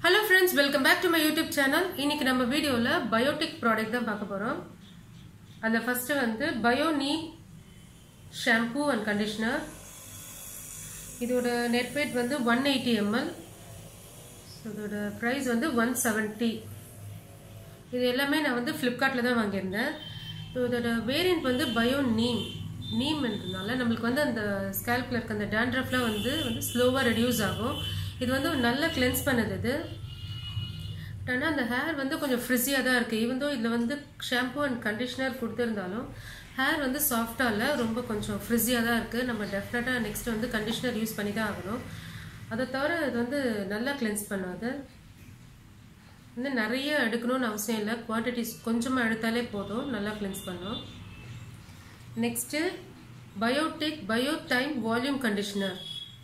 hello friends welcome back to my YouTube channel இன்னைக்கு நம்ம வீடியோவில் பயோட்டிக் ப்ராடக்ட் தான் பார்க்க போகிறோம் அதில் ஃபஸ்ட்டு வந்து பயோ நீ ஷாம்பூ அண்ட் கண்டிஷ்னர் இதோட நெட் வெயிட் வந்து ஒன் எயிட்டி எம்எல் இதோட ப்ரைஸ் வந்து ஒன் செவன்ட்டி இது எல்லாமே நான் வந்து ஃப்ளிப்கார்ட்டில் தான் வாங்கியிருந்தேன் இதோட வேரியண்ட் வந்து பயோ நீம் நீம்ன்றதுனால நம்மளுக்கு வந்து அந்த ஸ்கேல்பில் இருக்க அந்த டேண்ட்ரஃப்லாம் வந்து வந்து ஸ்லோவாக ரெடியூஸ் ஆகும் இது வந்து நல்லா கிளென்ஸ் பண்ணுது இது பட் ஆனால் அந்த ஹேர் வந்து கொஞ்சம் ஃப்ரிஸியாக தான் இருக்குது ஈவன் தோ இதில் வந்து ஷாம்பு அண்ட் கண்டிஷ்னர் கொடுத்துருந்தாலும் ஹேர் வந்து சாஃப்டாக இல்லை ரொம்ப கொஞ்சம் ஃப்ரிஸியாக தான் இருக்குது நம்ம டெஃபினட்டாக நெக்ஸ்ட் வந்து கண்டிஷ்னர் யூஸ் பண்ணி தான் ஆகணும் அதை தவிர இது வந்து நல்லா கிளென்ஸ் பண்ணாது வந்து நிறைய எடுக்கணும்னு அவசியம் இல்லை குவான்டிட்டிஸ் கொஞ்சமாக எடுத்தாலே போதும் நல்லா கிளென்ஸ் பண்ணும் next Biotique bio thyme volume conditioner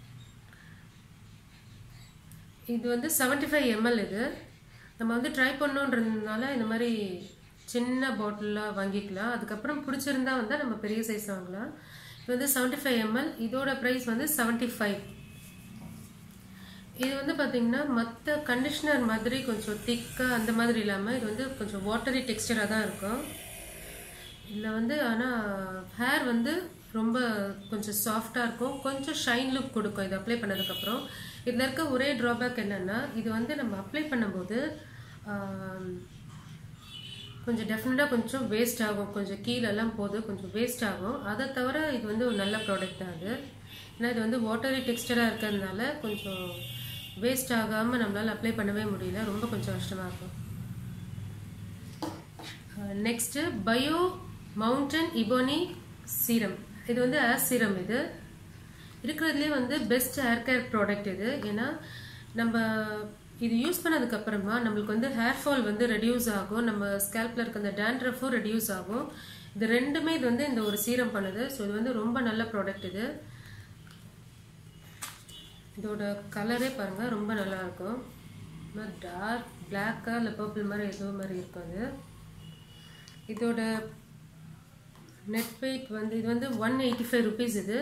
இது வந்து செவன்ட்டி ஃபைவ் எம்எல் இது நம்ம வந்து ட்ரை பண்ணோன்றதுனால இந்த மாதிரி சின்ன பாட்டிலாக வாங்கிக்கலாம் அதுக்கப்புறம் பிடிச்சிருந்தா வந்தால் நம்ம பெரிய சைஸ் வாங்கலாம் இது வந்து செவன்ட்டி ஃபைவ் எம்எல் இதோட ப்ரைஸ் வந்து செவன்ட்டி ஃபைவ் இது வந்து பார்த்தீங்கன்னா மற்ற கண்டிஷ்னர் மாதிரி கொஞ்சம் திக்காக அந்த மாதிரி இல்லாமல் இது வந்து கொஞ்சம் வாட்டரி டெக்ஸ்டராக தான் இருக்கும் இதில் வந்து ஆனால் ஹேர் வந்து ரொம்ப கொஞ்சம் சாஃப்டாக இருக்கும் கொஞ்சம் ஷைன் லுக் கொடுக்கும் இது அப்ளை பண்ணதுக்கப்புறம் இதில் இருக்க ஒரே ட்ராபேக் என்னென்னா இது வந்து நம்ம அப்ளை பண்ணும்போது கொஞ்சம் டெஃபினட்டாக கொஞ்சம் வேஸ்ட் ஆகும் கொஞ்சம் கீழெல்லாம் போது கொஞ்சம் வேஸ்ட் ஆகும் அதை தவிர இது வந்து ஒரு நல்ல ப்ராடக்ட் தான் அது ஏன்னா இது வந்து வாட்டரி டெக்ஸ்டராக இருக்கிறதுனால கொஞ்சம் வேஸ்ட் ஆகாமல் நம்மளால் அப்ளை பண்ணவே முடியல ரொம்ப கொஞ்சம் கஷ்டமாக இருக்கும் next bio mountain ebony serum இது வந்து ஏர் சீரம் இது இருக்கிறதுலே வந்து பெஸ்ட் ஹேர் கேர் ப்ராடக்ட் இது ஏன்னா நம்ம இது யூஸ் பண்ணதுக்கு அப்புறமா நம்மளுக்கு வந்து ஹேர் ஃபால் வந்து ரெடியூஸ் ஆகும் நம்ம ஸ்கேல்பில் இருக்க அந்த டேண்ட்ரஃபும் ரெடியூஸ் ஆகும் இது ரெண்டுமே இது வந்து இந்த ஒரு சீரம் பண்ணுது ஸோ இது வந்து ரொம்ப நல்ல ப்ராடக்ட் இது இதோட கலரே பாருங்கள் ரொம்ப நல்லா இருக்கும் டார்க் பிளாக்கா இல்லை பர்பிள் மாதிரி ஏதோ மாதிரி இருக்கும் அது இதோட நெட் வெயிட் வந்து இது வந்து ஒன் எயிட்டி ஃபைவ் ருபீஸ் இது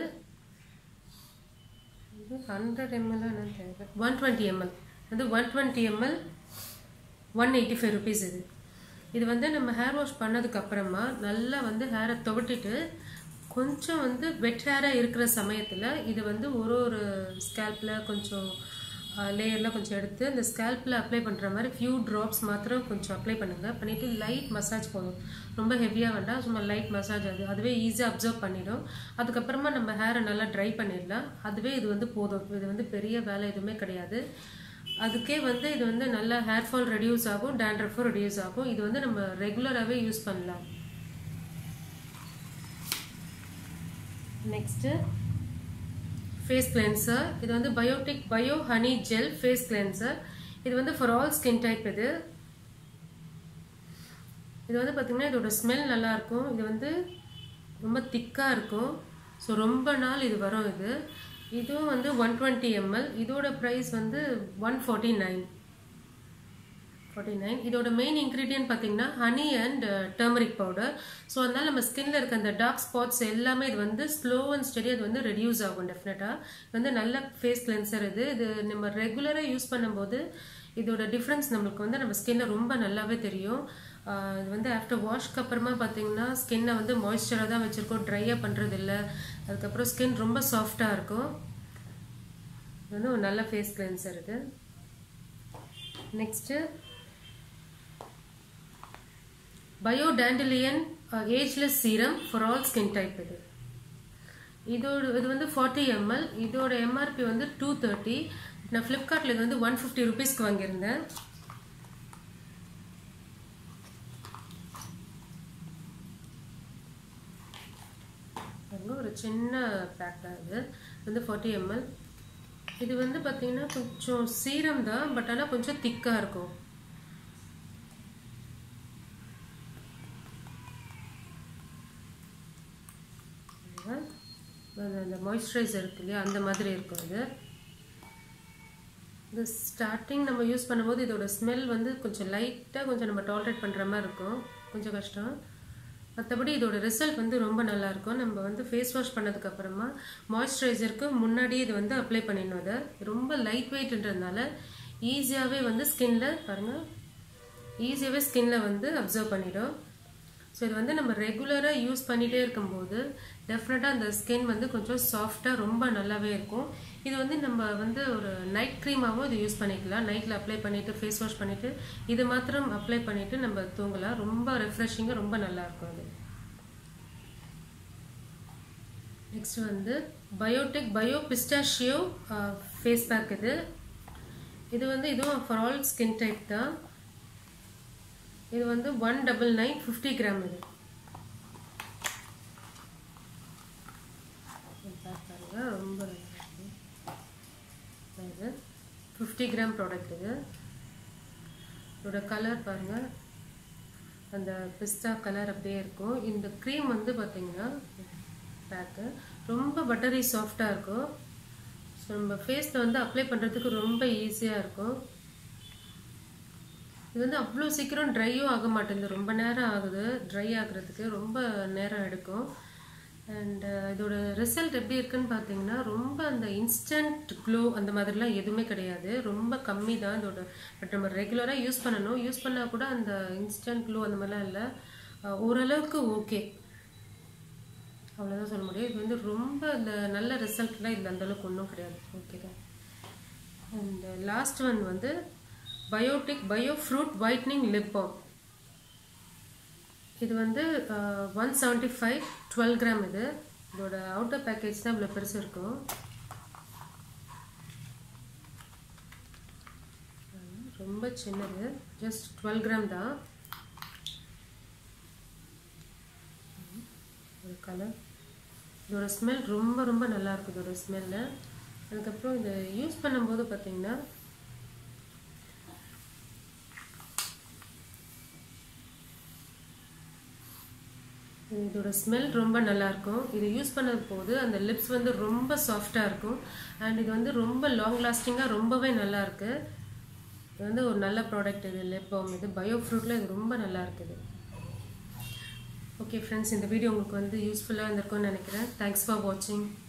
இது ஹண்ட்ரட் எம்எல் என்னன்னு தெரியல ஒன் டுவெண்ட்டி எம்எல் வந்து one twenty ML one eighty five rupees இது இது வந்து நம்ம ஹேர் வாஷ் பண்ணதுக்கப்புறமா நல்லா வந்து ஹேரை துவட்டிட்டு கொஞ்சம் வந்து வெட் ஹேராக இருக்கிற சமயத்தில் இது வந்து ஒரு ஒரு ஸ்கேல்பில் கொஞ்சம் லேயர்லாம் கொஞ்சம் எடுத்து இந்த ஸ்கேல்பில் அப்ளை பண்ணுற மாதிரி ஃபியூ ட்ராப்ஸ் மாத்திரம் கொஞ்சம் அப்ளை பண்ணுங்கள் பண்ணிவிட்டு லைட் மசாஜ் போதும் ரொம்ப ஹெவியாக வேண்டாம் சும்மா லைட் மசாஜ் அது அதுவே ஈஸியாக அப்சர்வ் பண்ணிடும் அதுக்கப்புறமா நம்ம ஹேரை நல்லா ட்ரை பண்ணிடலாம் அதுவே இது வந்து போதும் இது வந்து பெரிய வேலை எதுவுமே கிடையாது அதுக்கே வந்து இது வந்து நல்லா ஹேர் ஃபால் ரெடியூஸ் ஆகும் டேண்ட்ரஃபும் ரெடியூஸ் ஆகும் இது வந்து நம்ம ரெகுலராகவே யூஸ் பண்ணலாம் நெக்ஸ்ட்டு ஃபேஸ் கிளென்சர் இது வந்து Biotique bio honey gel face cleanser இது வந்து ஃபார் ஆல் ஸ்கின் டைப் இது இது வந்து பார்த்திங்கன்னா இதோட ஸ்மெல் நல்லாயிருக்கும் இது வந்து ரொம்ப திக்காக இருக்கும் ஸோ ரொம்ப நாள் இது வரும் இது இதுவும் வந்து ஒன் டுவெண்ட்டி எம்எல் இதோட ப்ரைஸ் வந்து one forty nine forty nine இதோட மெயின் இன்க்ரீடியன்ட் பார்த்தீங்கன்னா honey and turmeric powder so அதனால் நம்ம ஸ்கின்ல இருக்க அந்த டார்க் ஸ்பாட்ஸ் எல்லாமே இது வந்து ஸ்லோ அண்ட் ஸ்டடி அது வந்து ரெடியூஸ் ஆகும் டெஃபினட்டாக இது வந்து நல்ல ஃபேஸ் கிளென்சர் இது இது நம்ம ரெகுலராக யூஸ் பண்ணும்போது இதோட டிஃப்ரென்ஸ் நம்மளுக்கு வந்து நம்ம ஸ்கின்ல ரொம்ப நல்லாவே தெரியும் இது வந்து ஆஃப்டர் வாஷ்க்கு அப்புறமா பார்த்தீங்கன்னா ஸ்கின்னை வந்து மாய்ஸ்சராக தான் வச்சுருக்கோம் ட்ரையாக பண்ணுறது இல்லை அதுக்கப்புறம் ஸ்கின் ரொம்ப சாஃப்டாக இருக்கும் இது வந்து ஒரு நல்ல ஃபேஸ் கிளென்சர் இது next bio dandelion ageless serum for all skin type இது இதோட இது வந்து ஃபார்ட்டி எம்எல் இதோட எம்ஆர்பி வந்து டூ தேர்ட்டி நான் ஃப்ளிப்கார்ட்டில் இது வந்து ஒன் ஃபிஃப்டி ருபீஸ்க்கு வாங்கியிருந்தேன் ஒரு சின்ன பேக் தான் இது வந்து ஃபார்ட்டி எம்எல் இது வந்து பார்த்தீங்கன்னா கொஞ்சம் சீரம் தான் பட் ஆனால் கொஞ்சம் திக்காக இருக்கும் அந்த மாய்ஸ்சரைசர் இருக்கு இல்லையா அந்த மாதிரி இருக்கும் இது இது ஸ்டார்டிங் நம்ம யூஸ் பண்ணும்போது இதோட ஸ்மெல் வந்து கொஞ்சம் லைட்டாக கொஞ்சம் நம்ம டாலரேட் பண்ணுற மாதிரி இருக்கும் கொஞ்சம் கஷ்டம் மற்றபடி இதோட ரிசல்ட் வந்து ரொம்ப நல்லாயிருக்கும் நம்ம வந்து ஃபேஸ் வாஷ் பண்ணதுக்கப்புறமா மாய்ஸ்சரைசருக்கு முன்னாடியே இது வந்து அப்ளை பண்ணிடணும் அதை ரொம்ப லைட் வெயிட்ன்றதுனால ஈஸியாகவே வந்து ஸ்கின்ல பாருங்கள் ஈஸியாகவே ஸ்கின்ல வந்து அப்சர்வ் பண்ணிடும் ஸோ இது வந்து நம்ம ரெகுலராக யூஸ் பண்ணிகிட்டே இருக்கும்போது டெஃபினட்டாக அந்த ஸ்கின் வந்து கொஞ்சம் சாஃப்டாக ரொம்ப நல்லாவே இருக்கும் இது வந்து நம்ம வந்து ஒரு நைட் க்ரீமாகவும் இது யூஸ் பண்ணிக்கலாம் நைட்டில் அப்ளை பண்ணிவிட்டு ஃபேஸ் வாஷ் பண்ணிவிட்டு இது மாத்திரம் அப்ளை பண்ணிவிட்டு நம்ம தூங்கலாம் ரொம்ப ரெஃப்ரெஷிங்காக ரொம்ப நல்லாயிருக்கும் அது நெக்ஸ்ட் வந்து Biotique bio pistachio face pack இது இது வந்து இதுவும் ஃபார் ஆல் ஸ்கின் டைப் தான் இது வந்து one double nine fifty gram இது பாருங்க ரொம்ப இது ஃபிஃப்டி கிராம் ப்ராடக்ட் இது இதோட கலர் பாருங்கள் அந்த பிஸ்தா கலர் அப்படியே இருக்கும் இந்த க்ரீம் வந்து பார்த்தீங்கன்னா பேக்கு ரொம்ப பட்டரி சாஃப்டாக இருக்கும் ஸோ நம்ம ஃபேஸில் வந்து அப்ளை பண்ணுறதுக்கு ரொம்ப ஈஸியாக இருக்கும் இது வந்து அவ்வளோ சீக்கிரம் ட்ரையும் ஆக மாட்டேங்குது ரொம்ப நேரம் ஆகுது ட்ரை ஆகுறதுக்கு ரொம்ப நேரம் எடுக்கும் அண்ட் இதோட ரிசல்ட் எப்படி இருக்குன்னு பார்த்தீங்கன்னா ரொம்ப அந்த இன்ஸ்டன்ட் க்ளோ அந்த மாதிரிலாம் எதுவுமே கிடையாது ரொம்ப கம்மி தான் இதோட பட் நம்ம ரெகுலராக யூஸ் பண்ணணும் யூஸ் பண்ணால் கூட அந்த இன்ஸ்டன்ட் க்ளோ அந்த மாதிரிலாம் இல்லை ஓரளவுக்கு ஓகே அவ்வளோதான் சொல்ல முடியும் இது வந்து ரொம்ப இந்த நல்ல ரிசல்ட்லாம் இல்லை அந்தளவுக்கு ஒன்றும் கிடையாது ஓகே தான் அண்ட் லாஸ்ட் ஒன் வந்து Biotique bio fruit whitening lip balm இது வந்து one seventy five twelve gram இது இதோட அவுட்டர் பேக்கேஜ் தான் இவ்வளோ பெருசு இருக்கும் ரொம்ப சின்னது ஜஸ்ட் டுவெல் கிராம் தான் ஒரு கலர் இதோட ஸ்மெல் ரொம்ப ரொம்ப நல்லா இருக்கும் இதோட ஸ்மெல்லு அதுக்கப்புறம் இதை யூஸ் பண்ணும்போது பார்த்தீங்கன்னா இதோட ஸ்மெல் ரொம்ப நல்லாயிருக்கும் இது யூஸ் பண்ண போது அந்த லிப்ஸ் வந்து ரொம்ப சாஃப்டாக இருக்கும் அண்ட் இது வந்து ரொம்ப லாங் லாஸ்டிங்காக ரொம்பவே நல்லாயிருக்கு இது வந்து ஒரு நல்ல ப்ராடக்ட் இது லிப் பாம் இது பயோ ஃப்ரூட்டில் இது ரொம்ப நல்லா இருக்குது ஓகே ஃப்ரெண்ட்ஸ் இந்த வீடியோ உங்களுக்கு வந்து யூஸ்ஃபுல்லாக இருந்திருக்கும்னு நினைக்கிறேன் தேங்க்ஸ் ஃபார் வாட்சிங்